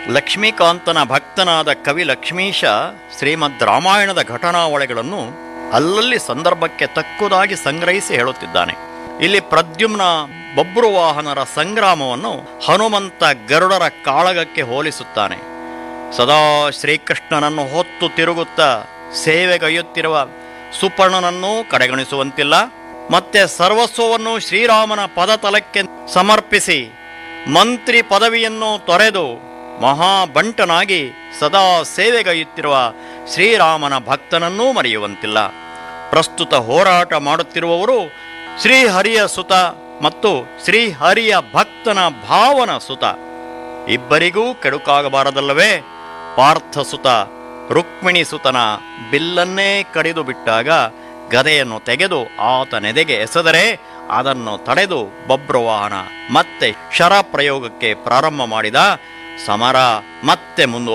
ಲಕ್ಷ್ಮೀಕಾಂತನ ಭಕ್ತನಾದ ಕವಿ ಲಕ್ಷ್ಮೀಶ ಶ್ರೀಮದ್ ರಾಮಾಯಣದ ಘಟನಾವಳಿಗಳನ್ನು ಅಲ್ಲಲ್ಲಿ ಸಂದರ್ಭಕ್ಕೆ ತಕ್ಕುದಾಗಿ ಸಂಗ್ರಹಿಸಿ ಹೇಳುತ್ತಿದ್ದಾನೆ ಇಲ್ಲಿ ಪ್ರದ್ಯುಮ್ನ ಬಬ್ರುವಾಹನರ ಸಂಗ್ರಾಮವನ್ನು ಹನುಮಂತ ಗರುಡರ ಕಾಳಗಕ್ಕೆ ಹೋಲಿಸುತ್ತಾನೆ ಸದಾ ಶ್ರೀಕೃಷ್ಣನನ್ನು ಹೊತ್ತು ತಿರುಗುತ್ತಾ ಸೇವೆಗೈಯುತ್ತಿರುವ ಸುಪರ್ಣನನ್ನೂ ಕಡೆಗಣಿಸುವಂತಿಲ್ಲ ಮತ್ತೆ ಸರ್ವಸ್ವವನ್ನು ಶ್ರೀರಾಮನ ಪದತಲಕ್ಕೆ ಸಮರ್ಪಿಸಿ ಮಂತ್ರಿ ಪದವಿಯನ್ನು ತೊರೆದು ಮಹಾಬಂಟನಾಗಿ ಸದಾ ಸೇವೆಗೈಯುತ್ತಿರುವ ಶ್ರೀರಾಮನ ಭಕ್ತನನ್ನೂ ಮರೆಯುವಂತಿಲ್ಲ ಪ್ರಸ್ತುತ ಹೋರಾಟ ಮಾಡುತ್ತಿರುವವರು ಶ್ರೀಹರಿಯ ಸುತ ಮತ್ತು ಶ್ರೀಹರಿಯ ಭಕ್ತನ ಭಾವನ ಸುತ ಇಬ್ಬರಿಗೂ ಕೆಡುಕಾಗಬಾರದಲ್ಲವೇ ಪಾರ್ಥಸುತ ರುಕ್ಮಿಣಿ ಸುತನ ಬಿಲ್ಲನ್ನೇ ಕಡಿದು ಬಿಟ್ಟಾಗ ಗದೆಯನ್ನು ತೆಗೆದು ಆತನೆದೆಗೆ ಎಸೆದರೆ ಅದನ್ನು ತಡೆದು ಬಬ್ರುವಾಹನ ಮತ್ತೆ ಶರ ಪ್ರಯೋಗಕ್ಕೆ ಪ್ರಾರಂಭ ಮಾಡಿದ ಸಮರ ಮತ್ತೆ ಮುಂದುವರಿಯಿತು